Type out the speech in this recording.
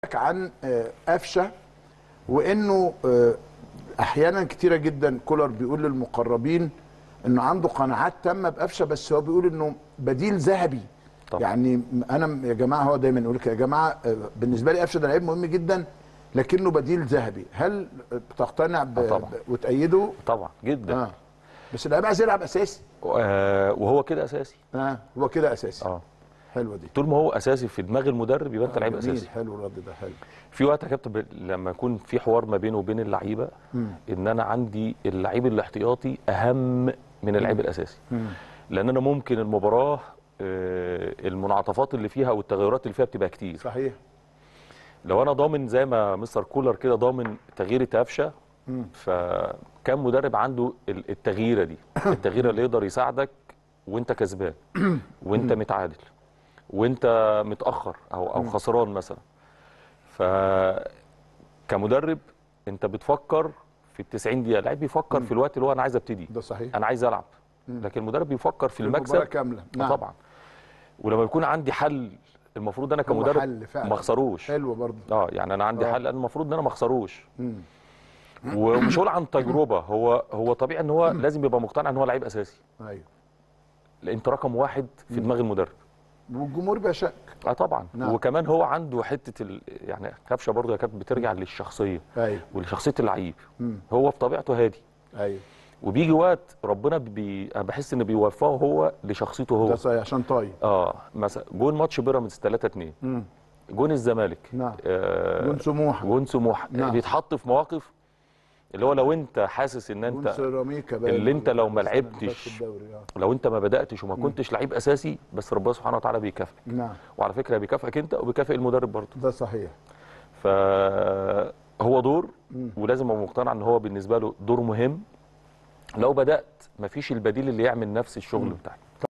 عن آه، قفشه وانه آه، احيانا كتيره جدا كولر بيقول للمقربين انه عنده قناعات تامه بقفشه بس هو بيقول انه بديل ذهبي طبعا. يعني انا يا جماعه هو دايما يقول لك يا جماعه آه، بالنسبه لي قفشه ده لعيب مهم جدا لكنه بديل ذهبي هل بتقتنع ب... آه، طبعا. ب... وتأيده طبعا جدا اه بس اللعيب عايز يلعب اساسي آه وهو كده اساسي اه هو كده اساسي اه حلوه دي طول ما هو اساسي في دماغ المدرب يبقى انت لعيب جميل، اساسي حلو الرد ده حلو في وقت يا كابتن ب- لما يكون في حوار ما بينه وبين اللعيبه ان انا عندي اللعيب الاحتياطي اهم من اللعيب الاساسي لان انا ممكن المباراه آه، المنعطفات اللي فيها والتغيرات اللي فيها بتبقى كتير صحيح لو انا ضامن زي ما مستر كولر كده ضامن تغيير قفشه فكان مدرب عنده ال- التغييره دي التغييره اللي يقدر يساعدك وانت كسبان وانت متعادل وانت متاخر او او خسران مثلا ف كمدرب انت بتفكر في ال 90 دقيقه اللعيب بيفكر في الوقت اللي هو انا عايز ابتدي ده صحيح انا عايز العب لكن المدرب بيفكر في المباراة المكسب كاملة. آه نعم. طبعا ولما يكون عندي حل المفروض انا هو كمدرب حل فعلا. ما اخسروش حلو برضه اه يعني انا عندي آه. حل أنا المفروض ان انا ما اخسروش ومش هقول عن تجربه هو هو طبيعي ان هو لازم يبقى مقتنع ان هو لعيب اساسي ايوه لان انت رقم واحد في دماغ المدرب والجمهور بقى شك اه طبعا نعم. وكمان هو عنده حته ال... يعني كبشه برضه يا كابتن بترجع للشخصيه ايوه ولشخصيه اللعيب هو بطبيعته هادي ايوه وبيجي وقت ربنا بي... انا بحس ان بيوفقه هو لشخصيته هو ده صحيح عشان طاير اه مثلا جون ماتش بيراميدز 3 2 جون الزمالك نعم. آه جون سموحه جون سموحه نعم. بيتحط في مواقف اللي هو لو انت حاسس ان جون انت سيراميكا بقى اللي انت لو ما السنة اللي لعبتش فاتت في الدوري اه لو انت ما بداتش وما كنتش لعيب اساسي بس ربنا سبحانه وتعالى بيكافئك نعم وعلى فكره بيكافئك انت وبيكافئ المدرب برضه ده صحيح فهو دور ولازم ابقى مقتنع ان هو بالنسبه له دور مهم لو بدات مفيش البديل اللي يعمل نفس الشغل بتاعي